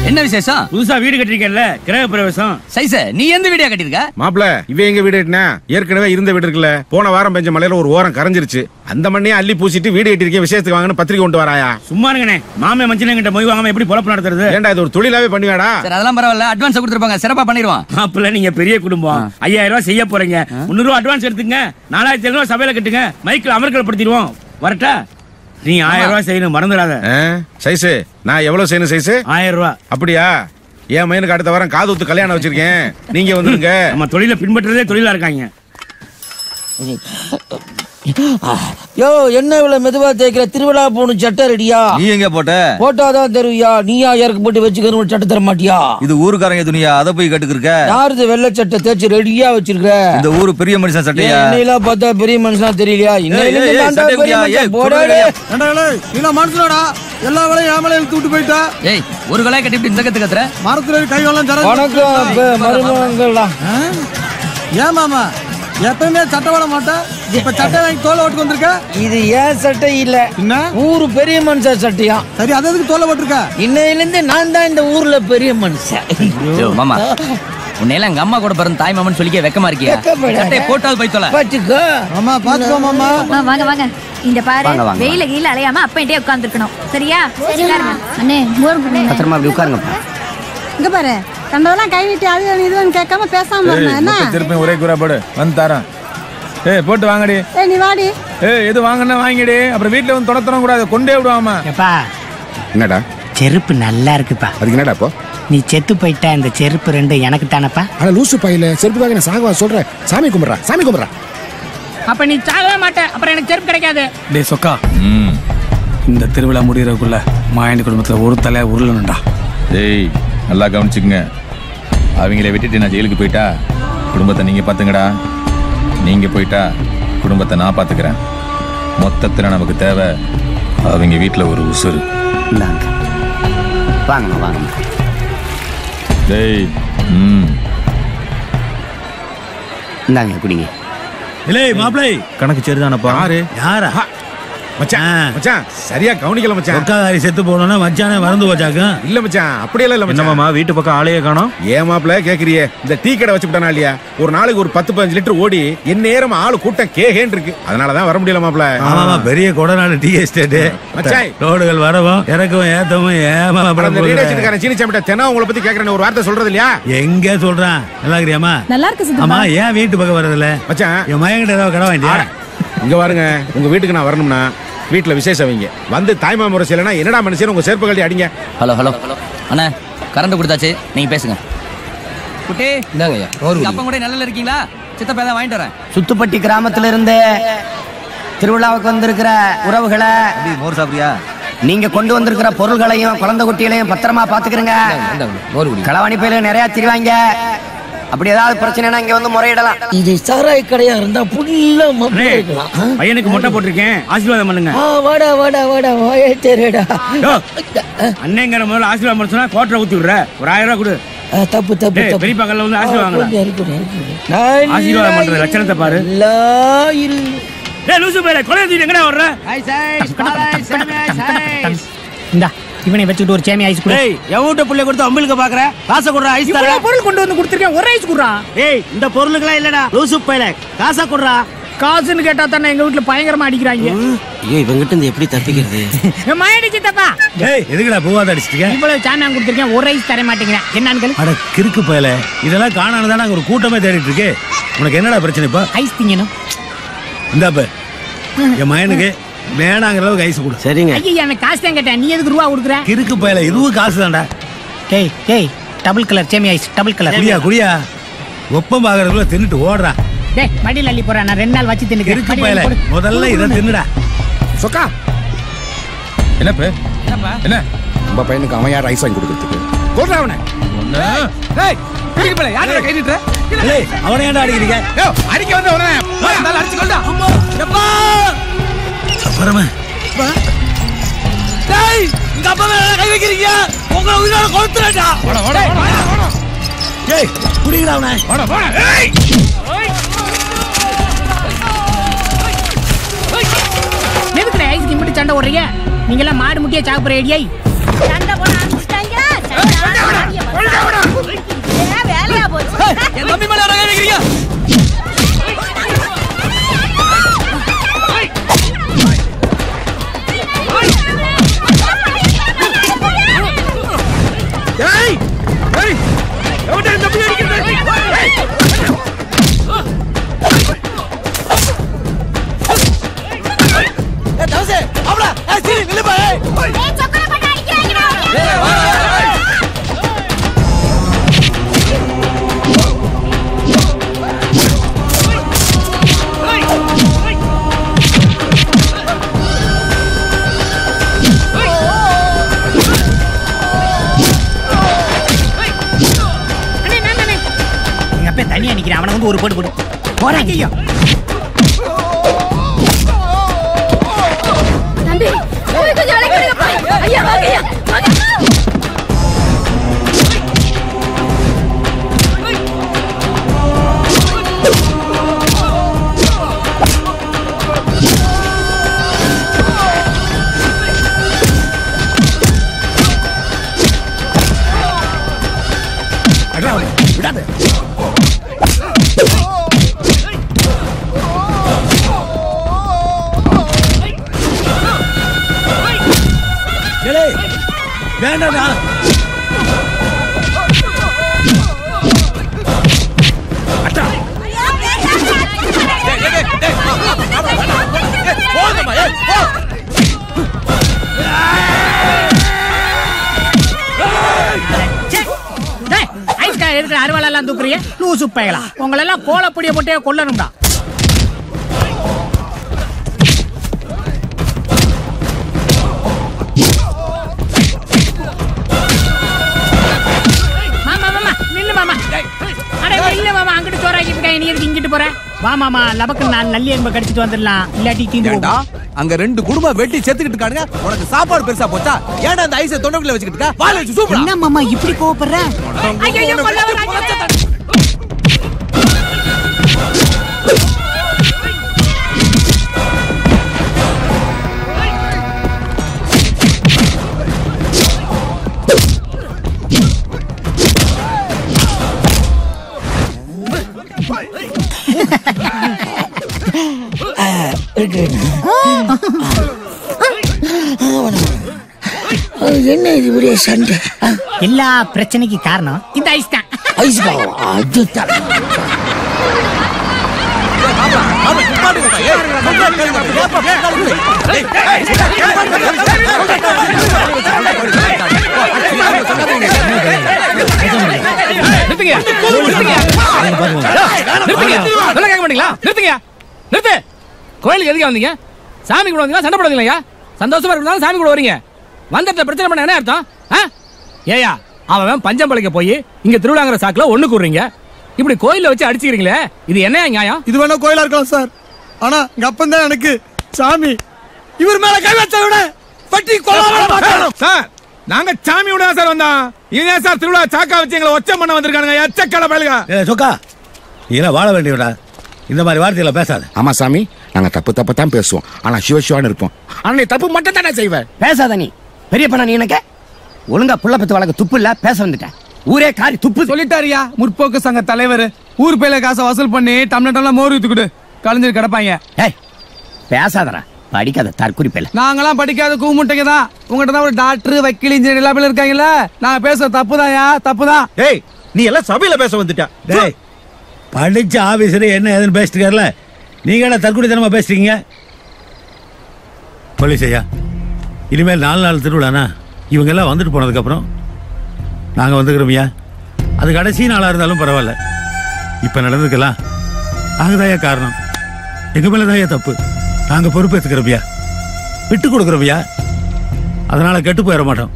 என்ன விசேஷம் புதுசா வீடு கட்டிருக்கேன்ல கிரக பிரவேசம் சைஸ் நீ எந்த வீடியோ கட்டிருக்க மாப்பிள இவ எங்க வீடு கட்டினா ஏற்கனவே இருந்த வீடு இருக்குல்ல போன வாரம் பெஞ்ச மலையில ஒரு ஓரம் கரைஞ்சிருச்சு அந்த மண்ணையும் அள்ளி பூசிட்டு வீடு கட்டிருக்கேன் விசேஷத்துக்கு வாங்கன்னு பத்திரிக்கை கொண்டு வராயா சும்மா இருங்கண்ணே மாமே மஞ்சள் கிட்ட மொய் வாங்காம எப்படி பொழப்பு நடத்துறது ஏன்டா இது ஒரு தொழிலாவே பண்ணுவேடா சரி அதெல்லாம் பரவாயில்ல அட்வான்ஸ் கொடுத்துருப்பாங்க சிறப்பா பண்ணிடுவான் மாப்பிள்ள நீங்க பெரிய குடும்பம் ஐயாயிரம் ரூபாய் செய்ய போறீங்க முந்நூறு ரூபாய் அட்வான்ஸ் எடுத்துங்க நாலாயிரத்தி ஐநூறு சபையில கட்டுங்க மைக்கில் அமர்க்கல் படுத்திடுவோம் வரட்டா நீ ஆயிரம் ரூபாய் செய்யணும் மறந்துடாத சைஸ் நான் எவ்வளவு செய்யணும் சைஸ் ஆயிரம் ரூபாய் அப்படியா என் மையனுக்கு அடுத்த வாரம் காது ஊத்து கல்யாணம் வச்சிருக்கேன் நீங்க வந்துருங்க நம்ம தொழிலை பின்பற்றுறதே தொழிலா இருக்காங்க யோ என்ன இவ்வளவு மெதுவா தேய்க்கிற திருவிழா போகணும் சட்டை ரெடியா நீ எங்க போட்ட போட்டாதான் தருவியா நீயா யாருக்கு போட்டு வச்சுக்கணும் சட்டை தர மாட்டியா இது ஊருக்காரங்க துணியா அதை போய் கட்டுக்கிருக்க யாருது வெள்ளை சட்டை தேய்ச்சி ரெடியா வச்சிருக்க இந்த ஊரு பெரிய மனுஷன் சட்டையா என்னையெல்லாம் பார்த்தா பெரிய மனுஷனா தெரியலையா ஏய், ஏய், ஏய், சட்டை எப்படியா? ஏய், போடாடே நீல மனசுலடா எல்லா வேலையும் ஏமலை இழுத்து விட்டு போயிட்டா ஏய் ஒரு கலாய் கட்டி இப்படி இந்த கத்து கத்துற மரத்துல கை எல்லாம் தர வணக்கம் அப்ப மருமகங்களா ஏன் மாமா எப்பயுமே சட்டை போட மாட்டேன் இப்ப சட்டை வாங்கி தோலை ஓட்டு வந்திருக்க இது ஏன் சட்டை இல்ல என்ன ஊரு பெரிய மனுஷன் சட்டையா சரி அது எதுக்கு தோலை போட்டிருக்க இன்னையில இருந்து நான் தான் இந்த ஊர்ல பெரிய மனுஷன் ஐயோ, மாமா உன்னையெல்லாம் எங்க அம்மா கூட பிறந்த தாய் மாமன் சொல்லிக்க வெக்கமா இருக்கியா வெக்கப்படாத. சட்டையை போட்டால் போய் தொலை பாத்துக்கோ மாமா பாத்துக்கோ மாமா ஆ, வாங்க வாங்க இந்த பாரு வாங்க, வாங்க, வெயில கீழ அலையாம அப்பன்ட்டே உட்கார்ந்துருக்கணும் சரியா உட்காருங்க. அண்ணே மோர் பண்ணு பத்திரமா அப்படி உட்காருங்க இங்க பாரு கண்டவெல்லாம் கை நீட்டி அது இதுன்னு கேட்காம பேசாம இருந்தேன் என்ன திருப்பி ஒரே கூறா போடு வந்து தரேன் ஏய் போட்டு வாங்கடி ஏய் நீ வாடி ஏய் எது வாங்கினா வாங்கிடி அப்புறம் வீட்டுல வந்து தொடத்தரம் கூடாது கொண்டே விடுவாமா எப்பா என்னடா செருப்பு நல்லா இருக்குப்பா அதுக்கு என்னடா இப்போ நீ செத்து போயிட்ட இந்த செருப்பு ரெண்டு எனக்கு தானப்பா ஆனா லூசு பையில செருப்புக்காக நான் சாகுவா சொல்றேன் சாமி கும்பிட்றா சாமி கும்பிட்றா அப்ப நீ சாகவே மாட்ட அப்புறம் எனக்கு செருப்பு கிடைக்காது டேய் சொக்கா இந்த திருவிழா முடியறதுக்குள்ள மாயண்டி குடும்பத்துல ஒரு தலை உருளணும்டா டேய் நல்லா கவனிச்சுக்குங்க அவங்கள விட்டுட்டு நான் ஜெயிலுக்கு போயிட்டா குடும்பத்தை நீங்க பாத்துங்கடா நீங்க போயிட்டா குடும்பத்தை நான் பாத்துக்கிறேன் மொத்தத்துல நமக்கு தேவை அவங்க வீட்டுல ஒரு உசுறு இந்தாங்க வாங்க வாங்க டேய் ம் இந்தாங்க குடிங்க இல்லை மாப்பிள்ளை கணக்கு சரிதானப்பா யாரு யாரா மச்சான் மச்சான் சரியா கவனிக்கல மச்சான் ஒக்காரி செத்து போனோம்னா மச்சானே மறந்து போச்சாக்கும் இல்ல மச்சான் அப்படியெல்லாம் இல்ல மச்சான் என்னமாமா வீட்டு பக்கம் ஆளையே காணோம் ஏன் மாப்பிள கேக்குறியே இந்த டீ கடை வச்சுட்டானா இல்லையா ஒரு நாளைக்கு ஒரு பத்து பதினஞ்சு லிட்டர் ஓடி என் நேரம் ஆளு கூட்டம் கேகேன்னு இருக்கு அதனாலதான் வர முடியல மாப்பிள ஆமாமா பெரிய கொடநாடு டீ எஸ்டேட்டு மச்சான். ரோடுகள் வரவும் இறக்கவும் ஏத்தவும் ஏமா அப்புறம் அந்த ரேடியோ வச்சிருக்காரன் சீனி சாப்பிட்ட தினம் உங்களை பத்தி கேக்குறேன் ஒரு வார்த்தை சொல்றது இல்லையா எங்க சொல்றான் நல்லா இருக்கிறியாமா நல்லா இருக்கு ஆமா சித்தப்பா ஏன் வீட்டு பக்கம் வரதில்ல மச்சான் என் மயங்கிட்ட ஏதாவது கடை வாங்கிட்டியா இங்க பாருங்க உங்க வீட்டுக்கு நான் வரணும்னா வீட்டுல விசேஷம் வைங்க வந்து தாய்மா முறை செய்யலனா என்னடா மனுஷன் உங்க செருப்பு கழட்டி அடிங்க ஹலோ ஹலோ அண்ணா கரண்ட் கொடுத்தாச்சு நீங்க பேசுங்க குட்டி இந்தாங்க அப்பா கூட நல்லா இருக்கீங்களா சித்தப்பா தான் வாங்கிட்டு வரேன் சுத்துப்பட்டி கிராமத்துல இருந்து திருவிழாவுக்கு வந்திருக்கிற உறவுகளை மோர் சாப்பிடுறியா நீங்க கொண்டு வந்திருக்கிற பொருள்களையும் குழந்தை குட்டிகளையும் பத்திரமா பாத்துக்கிறங்க களவாணி பயில நிறைய திரிவாங்க அப்படி ஏதாவது பிரச்சனைனா இங்க வந்து முறையிடலாம் இது சாராய கடையா இருந்தா புல்ல மப்பு அண்ணே, இருக்கலாம் ஆ? பையனுக்கு மொட்டை போட்டிருக்கேன் ஆசீர்வாதம் பண்ணுங்க ஆ, வாடா வாடா வாடா வாயே தெரியுடா யோ, அண்ணங்கிற முதல்ல ஆசீர்வாதம் பண்ண சொன்னா கோட்டரை ஊத்தி விடுற ஒரு ஆயிரம் ரூபாய் கொடு தப்பு தப்பு டேய், தப்பு பெரியப்பா கல்ல வந்து ஆசீர்வாதம் வாங்கலாம். கொஞ்சம் இருக்கு, இருக்கு, இருக்கு. நல்லா ஆசீர்வாதம் பண்ற லட்சணத்தை பாரு. நல்லா இரு. டேய் லூசு பேர கொலை தூக்கிட்டு எங்கடா வர்ற இந்தா இவனை வச்சுக்கிட்டு ஒரு சேமி ஐஸ் குடு டேய் எவன் வீட்டு புள்ளைய கொடுத்து அம்பிளுக்கு பாக்குற காசை கொடுறா ஐஸ் தர இவ்வளவு பொருள் கொண்டு வந்து கொடுத்துருக்கேன் ஒரு ஐஸ் குடுறா டேய் இந்த பொருளுக்கெல்லாம் இல்லடா லூசு பையல காசை கொடுறா காசுன்னு கேட்டா தானே எங்க வீட்டுல பயங்கரமா அடிக்கிறாங்க ஐயோ இவங்கிட்ட இருந்து எப்படி தப்பிக்கிறது மயடிச்சு தப்பா டேய் எதுக்குடா பூவாத அடிச்சிட்டு இவ்வளவு சாமியான் கொடுத்துருக்கேன் ஒரு ஐஸ் தர மாட்டேங்கிறேன் என்னன்னு கேளு அட கிறுக்கு பயல இதெல்லாம் காணானு தானே ஒரு கூட்டமே தேடிட்டு இருக்கு உனக்கு என்னடா பிரச்சனை இப்ப ஐஸ் திங்கணும் இந்தாப்ப என் மயனுக்கு வேணாங்கிற அளவுக்கு ஐஸ் கொடு சரிங்க ஐயா எனக்கு காசு தான் கேட்டேன் நீ எதுக்கு ரூபா கொடுக்குற கிறுக்கு பயல இதுவும் காசு தான்டா டேய் டேய் டபுள் கலர் சேமி ஐஸ் டபுள் கலர் குடியா குடியா ஒப்பம் பாக்குறதுக்குள்ள தின்னுட்டு ஓடுறா டேய் மடியில் அள்ளி போறேன் நான் ரெண்டு நாள் வச்சு கிறுக்கு தின்னுக்கிறேன் பயல மடியில போடு. முதல்ல இதை தின்னுடா சொக்கா என்னப்ப என்ன நம்ம பையனுக்கு அவன் யார் ஐஸ் வாங்கி கொடுக்கறதுக்கு கொல்றா அவனை ஏய் பிடிக்க போல யாரா கை நீட்டுற டேய் அவனை ஏன்டா அடிக்கிறீங்க யோ அடிக்க வந்த உடனே நல்லா அடிச்சு கொண்டா எப்பா அப்புறமா டேய் இந்த அப்பா மேல கை வைக்கிறீங்க உங்களை உயிரோட கொளுத்துறேன்டா வாடா வாடா வாடா டேய் குடிக்கிறா அவனை வாடா வாடா ஏய் எதுக்குடா ஐஸ் கிம்பிட்டு சண்டை ஓடுறீங்க நீங்க எல்லாம் மாடு முட்டியா சாப்பிடுற ஐடியாய் சண்டை போட ஆரம்பிச்சிட்டாங்க சண்டை எங்க அப்பா தனியா நிக்கிறேன் அவனை வந்து ஒரு போட்டு போடு போறாங்க ஐயோ தம்பி போய் கொஞ்சம் விளக்கிடுங்கப்பா ஐயா வாங்க ஐயா வாங்க வேண்டாம்டா ஐஸ்கா இருக்கிற அருவாளெல்லாம் தூக்குறீங்க லூசு பயலா உங்களெல்லாம் கோலப்பொடியை போட்டே கொல்லணும்டா மாமா மாமா நில்லு மாமா அட இல்ல மாமா அங்கிட்டு சோறாக்கிட்டு இருக்காங்க நீ எதுக்கு இங்கிட்டு போற வா மாமா லபக்கு நான் நல்லி எலும்பை கடிச்சிட்டு வந்துடலாம் இல்லாட்டி தீந்து ஏண்டா போகும். அங்க ரெண்டு குடும்பம் வெட்டி செத்துக்கிட்டு இருக்கானுங்க உனக்கு சாப்பாடு பெருசா போச்சா ஏன்டா அந்த ஐஸை தொண்டைக்குள்ள வச்சுக்கிட்டு இருக்க வாயில வச்சு சூப்பரா என்ன மாமா இப்படி கோவப்படுற ஐயோ கொல்ல வராங்க என்ன இது பெரிய சண்டை எல்லா பிரச்சனைக்கு காரணம் இந்த ஐஸ் தான் ஐஸ் பாவம் அது நிறுத்துங்க நிறுத்துங்க நிறுத்துங்க சொல்ல கேட்க மாட்டீங்களா நிறுத்துங்க நிறுத்து கோயிலுக்கு எதுக்கு வந்தீங்க சாமி கூட வந்தீங்களா சண்டை போடுவீங்களா சந்தோஷமா இருந்தாலும் சாமி கூட வரீங்க வந்துட்ட பிரச்சனை பண்ண என்ன அர்த்தம் ஆ? ஏயா அவன் பஞ்சம்பளைக்க போய் இங்க திருவிழாங்கிற சாக்குல ஒண்ணு கூடுறீங்க இப்படி கோயில்ல வச்சு அடிச்சுக்கிறீங்களே இது என்ன நியாயம் இது வேணா கோயிலா இருக்கலாம் சார் ஆனா எங்க அப்பன் தான் எனக்கு சாமி இவர் மேல கை வச்ச விட பட்டி கொள்ளாம சார் நாங்க சாமியோட தான் சார் வந்தோம் இதே சார் திருவிழா சாக்கா வச்சு எங்களை ஒச்சம் பண்ண வந்திருக்கானுங்க எச்சக்கல பயலுங்க ஏ சொக்கா இதெல்லாம் வாழ வேண்டியவடா இந்த மாதிரி வார்த்தையில பேசாத ஆமா சாமி நாங்க தப்பு தப்பு தான் பேசுவோம் ஆனா சிவ சிவான்னு இருப்போம் ஆனா நீ தப்பு மட்டும் தானே செய்வேன் பேசாத நீ பெரிய பண்ண நீ எனக்கு ஒழுங்கா புள்ள பத்து வழக்கு துப்பு இல்ல பேச வந்துட்டேன் ஊரே காரி துப்பு சொல்லிட்டாரியா முற்போக்கு சங்க தலைவர் ஊர் பேல காசை வசூல் பண்ணி டம்ளர் டம்ளர் மோர் ஊத்தி கொடு கலைஞர் கிடப்பாங்க ஏய் பேசாதடா படிக்காத தற்குறி பேல நாங்கெல்லாம் படிக்காத கூமுட்டைங்க தான் உங்ககிட்ட தான் ஒரு டாக்டர் வக்கீல் இன்ஜினியர் எல்லா பேரும் இருக்காங்கல்ல நாங்க பேசுற தப்பு தான்யா தப்பு தான் ஏய் நீ எல்லாம் சபையில பேச வந்துட்ட டேய் படிச்ச ஆபீசர் என்ன ஏதுன்னு பேசிட்டு இருக்காருல நீங்க என்ன தற்குடித்தனமா பேசுறீங்க போலீஸ் ஐயா இனிமேல் நாலு நாள் திருவிழானா இவங்க எல்லாம் வந்துட்டு போனதுக்கு அப்புறம் நாங்க வந்துக்கிறோம்யா அது கடைசி நாளா இருந்தாலும் பரவாயில்ல இப்ப நடந்ததுக்கெல்லாம் நாங்க தாயா காரணம் எங்க மேல தாயா தப்பு நாங்க பொறுப்பேற்றுக்கிறோம்யா விட்டு கொடுக்குறோம்யா அதனால கெட்டு போயிட மாட்டோம்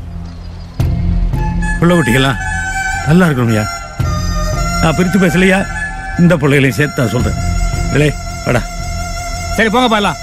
பிள்ளை குட்டிகள்லாம் நல்லா இருக்கணும்யா நான் பிரித்து பேசலையா இந்த பிள்ளைகளையும் சேர்த்து நான் சொல்றேன் இல்லை வாடா சரி போங்க பாக்கலாம்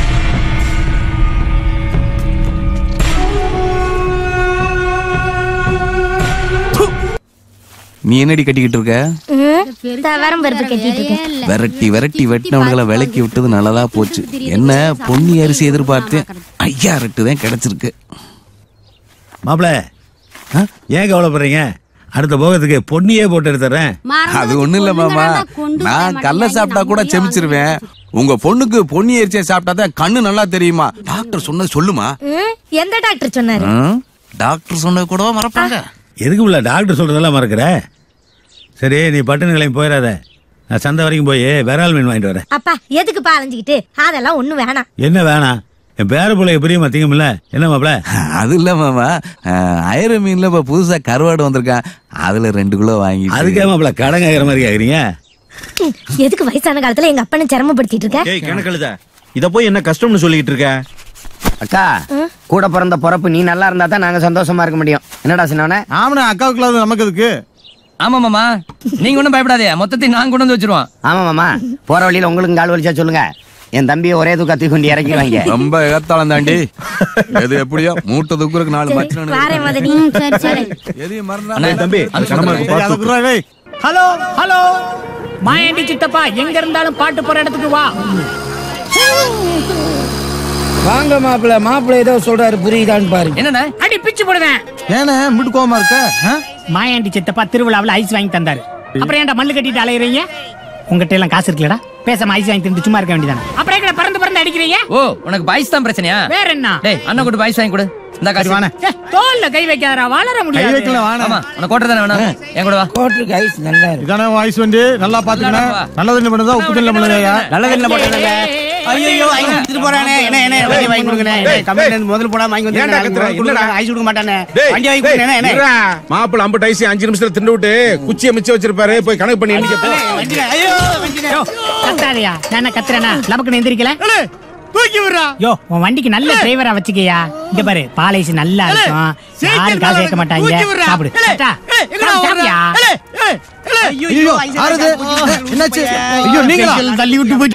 நீ என்னடி கட்டிக்கிட்டு இருக்க தவறம் பருப்பு கட்டிட்டு இருக்கேன் விரட்டி விரட்டி வெட்டினவனுங்களை விலக்கி விட்டது நல்லதா போச்சு என்ன பொன்னி அரிசி எதிர்பார்த்தேன் ஐயா ரெட்டு தான் கிடைச்சிருக்கு மாப்பிள ஏன் கவலைப்படுறீங்க அடுத்த போகத்துக்கு பொன்னியே போட்டு எடுத்துறேன் அது ஒண்ணு இல்ல மாமா நான் கல்ல சாப்பிட்டா கூட செமிச்சிருவேன் உங்க பொண்ணுக்கு பொன்னி அரிசியை சாப்பிட்டா தான் கண்ணு நல்லா தெரியுமா டாக்டர் சொன்னது சொல்லுமா ம், எந்த டாக்டர் சொன்னாரு ம்? டாக்டர் சொன்னது கூடவா மறப்பாங்க எதுக்கு உள்ள டாக்டர் சொல்றதெல்லாம் மறக்கிற சரி நீ பட்டுன்னு கிளம்பி போயிடாத நான் சந்தை வரைக்கும் போய் விரால் மீன் வாங்கிட்டு வரேன் அப்பா எதுக்குப்பா அலைஞ்சுக்கிட்டு அதெல்லாம் ஒண்ணும் வேணாம் என்ன வேணாம் என் பேர பிள்ளைய பிரியமா திங்குமில்ல என்ன மாப்பிள அது இல்ல மாமா அயர மீன்ல இப்ப புதுசா கருவாடு வந்திருக்கான் அதுல ரெண்டு கிலோ வாங்கி அதுக்கே மாப்பிள கடன் கேட்கற மாதிரி கேக்குறீங்க ம், எதுக்கு வயசான காலத்துல எங்க அப்பனை சிரமப்படுத்திட்டு இருக்க ஏய் கணக்கழுத இத போய் என்ன கஷ்டம்னு சொல்லிட்டு இருக்க அக்கா கூட பிறந்த பொறப்பு நீ நல்லா இருந்தா தான் நாங்க சந்தோஷமா இருக்க முடியும் என்னடா சின்னவனே ஆமாண்ணா அக்காவுக்குள்ள நமக்கு எதுக்கு ஆமா மாமா நீங்க ஒண்ணும் பயப்படாதே மொத்தத்தையும் நான் கொண்டு வந்து வச்சிருவோம் ஆமா மாமா போற வழியில உங்களுக்கு கால் வலிச்சா சொல்லுங்க என் தம்பியை ஒரே தூக்கத்தி கொண்டு இறக்கிடுவாங்க ரொம்ப ஏத்தாளம் தாண்டி எது எப்படியோ மூட்டை தூக்குறதுக்கு நாலு மச்சன வாரேன் மதனி சரி சரி எதையும் அண்ணே, தம்பி அந்த கனமா பக்கம் இருக்கு பார்த்து ஹலோ ஹலோ மாயாண்டி சித்தப்பா எங்க இருந்தாலும் பாட்டு போற இடத்துக்கு வா வாங்க மாப்பிள்ள மாப்பிள்ள ஏதோ சொல்றாரு புரியுதான்னு பாருங்க என்னண்ணே அடி பிச்சு போடுவேன் ஏண்ணே முட்டு கோவமா இருக்க ஆ? மாயாண்டி சித்தப்பா திருவிழாவில் ஐஸ் வாங்கி தந்தாரு அப்புறம் ஏன்டா மல்லு கட்டிட்டு அலையறீங்க உங்ககிட்ட எல்லாம் காசு இருக்குல்லடா பேசாம ஐஸ் வாங்கி தின்னு சும்மா இருக்க வேண்டியதானே அப்புறம் எங்கடா பறந்து பறந்து அடிக்கிறீங்க ஓ உனக்கு பாய்ஸ் தான் பிரச்சனையா வேற என்ன டேய் அண்ணன் கூட பாய்ஸ் வாங்கி கொடு இந்த காசு ஏ, தோல்ல கை வைக்காதடா வளர கை முடியாது வைக்கல வாண்ணே ஆமா உனக்கு கோட்டை தானே வேணும் என் கூட வா கோட்டருக்கு ஐஸ் நல்லா இருக்கு இதானே வாய்ஸ் வந்து நல்லா பாத்துக்கணும் நல்லது என்ன பண்ணுதா உப்பு தண்ணி பண்ணுதா நல்லது இல்ல போட்டதில்ல ஐயோ ஐஸ் எடுத்துட்டு போறானே என்ன என்ன வண்டி வாங்கி கொடுங்கண்ணே டேய், கம்பெனில இருந்து முதல்ல போனா வாங்கி வந்து ஏன்டா கத்துற? இல்லடா. ஐஸ் கொடுக்க மாட்டானே டேய், வண்டி வாங்கி டேய், கொடுங்கண்ணே என்ன இருடா. மாப்பிள்ள அம்பு டைசி அஞ்சு நிமிஷத்துல திண்டு விட்டு குச்சியை மிச்சம் வச்சிருப்பாரு போய் கணக்கு பண்ணி எண்ணிக்க போ ஐயோ யோ, கத்தாதயா நான் என்ன கத்துறேனா நமக்கு எந்திரிக்கல தூக்கி விடுறா யோ உன் வண்டிக்கு நல்ல டிரைவரா வச்சுக்கயா இங்க பாரு பாலைஸ் நல்லா இருக்கும் யாரும் காசு கேட்க மாட்டாங்க சாப்பிடு கரெக்டா? சாப்பிட்டியா? ஐயோ ஆறுது என்னாச்சு ஐயோ நீங்களா தள்ளி விட்டு போய்